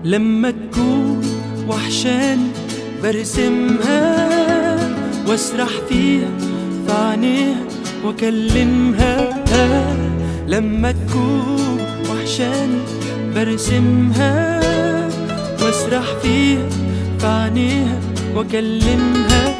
لما تكون وحشاني برسمها واسرح فيها في عينيها واكلمها لما تكون وحشاني برسمها واسرح فيها في عينيها واكلمها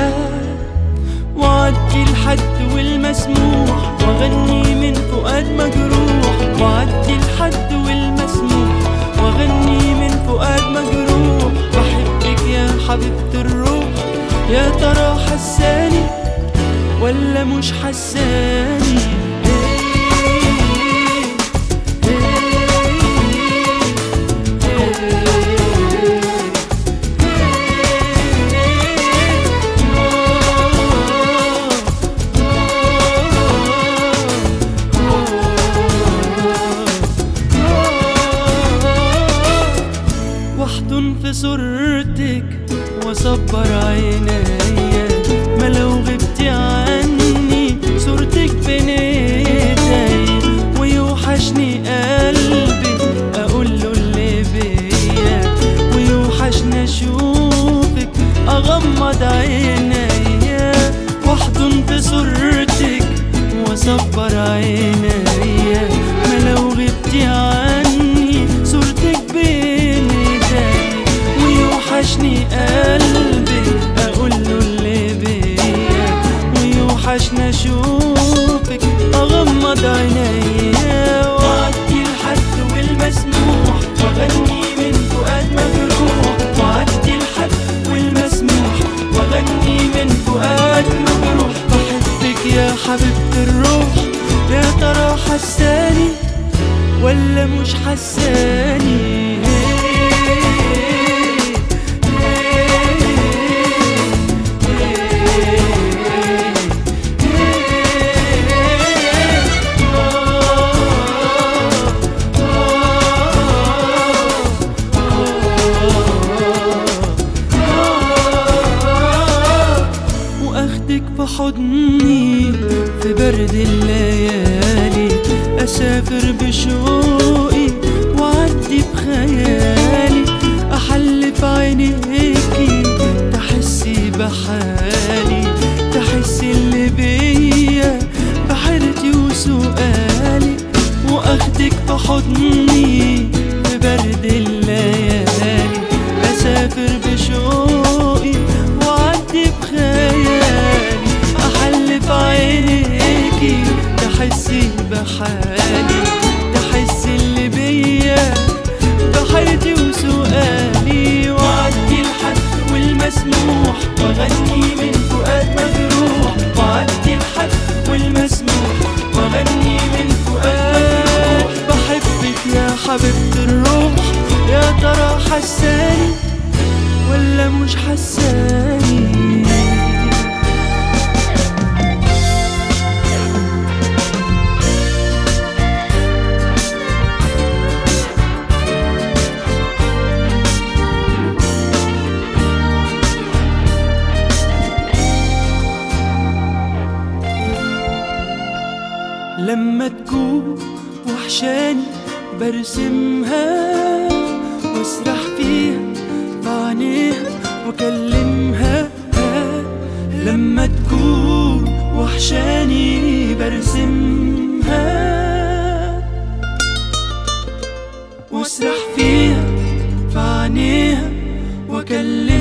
وعدي الحد والمسموح واغني من فؤاد مجروح وعدي الحد والمسموح واغني من فؤاد مجروح بحبك يا حبيبة الروح يا ترى حساني ولا مش حساني واحضن في صورتك واصبر عينيا ما لو غبتي عني صورتك بين ايدي ويوحشني قلبي اقول له اللي بيا ويوحشني اشوفك اغمض عينيا واحضن في صورتك واصبر عينيا ما لو غبتي عني صورتك بين ايدي ويوحشني قلبي اقول له اللي بيا ويوحشني اشوفك اغمض عينيا وعدي الحد والمسموح واغني من فؤاد مجروح وعدي الحد والمسموح واغني من فؤاد مجروح بحبك يا حبيبة الروح يا ترى حساني ولا مش حساني واخدك في حضني في برد الليالي اسافر بشوقي واعدي بخيالي احلف عينيكي تحسي بحالي تحسي اللي بيا بحيرتي وسؤالي واخدك في حضني في برد الليالي اسافر بشوقي واعدي بخيالي احلف عينيكي تحسي بحالي تحسي اللي بيا بحيرتي وسؤالي وعدي الحد والمسموح واغني من فؤاد مجروح وعدي الحد والمسموح واغني من فؤاد مجروح بحبك يا حبيبة الروح يا ترى حساني ولا مش حساني لما تكون وحشاني برسمها واسرح فيها في عينيها واكلمها لما تكون وحشاني برسمها واسرح فيها في عينيها واكلمها